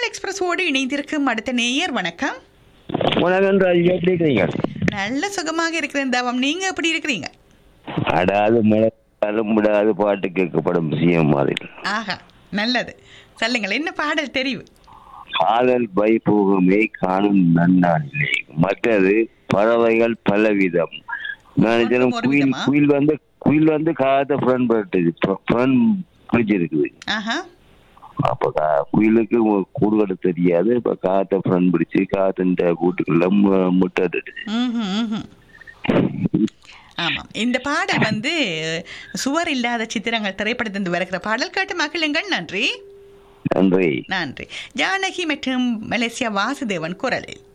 தமிழ் எக்ஸ்பிரஸோடு இணைந்திருக்கும் அடுத்த நேயர் வணக்கம் உனகன் ராஜ் எப்படி இருக்கிறீங்க நல்ல சுகமாக இருக்கிறேன் தவம் நீங்க எப்படி இருக்கிறீங்க அடாது மழை விடாது பாட்டு கேட்கப்படும் சிஎம் மாதிரி ஆஹா நல்லது சொல்லுங்கள் என்ன பாடல் தெரிவு காதல் வைபோகமே காணும் நன்னாளிலே மற்றது பறவைகள் பலவிதம் நினைச்சேன் ஒரு குயில் விதமா? குயில் வந்து குயில் வந்து காத்த ஃப்ரெண்ட் பட்டுது ஃப்ரெண்ட் பிடிச்சிருக்குது ஆஹா அப்ப கா- குயிலுக்கு மு- கூடு கட்ட தெரியாது இப்ப காத்த ஃப்ரெண்ட் பிடிச்சு காத்துன்ற கூட்டுக்குள்ள மு- முட்டை இட்டுடுச்சு. ம்ஹும், ம்ஹும். ஆமாம் இந்த பாடல் வந்து சுவர் இல்லாத சித்திரங்கள் திரைப்படத்திலிருந்து வருகிற பாடல் கேட்டு மகிழுங்கள் நன்றி நன்றி நன்றி ஜானகி மற்றும் மலேசியா வாசுதேவன் குரலில்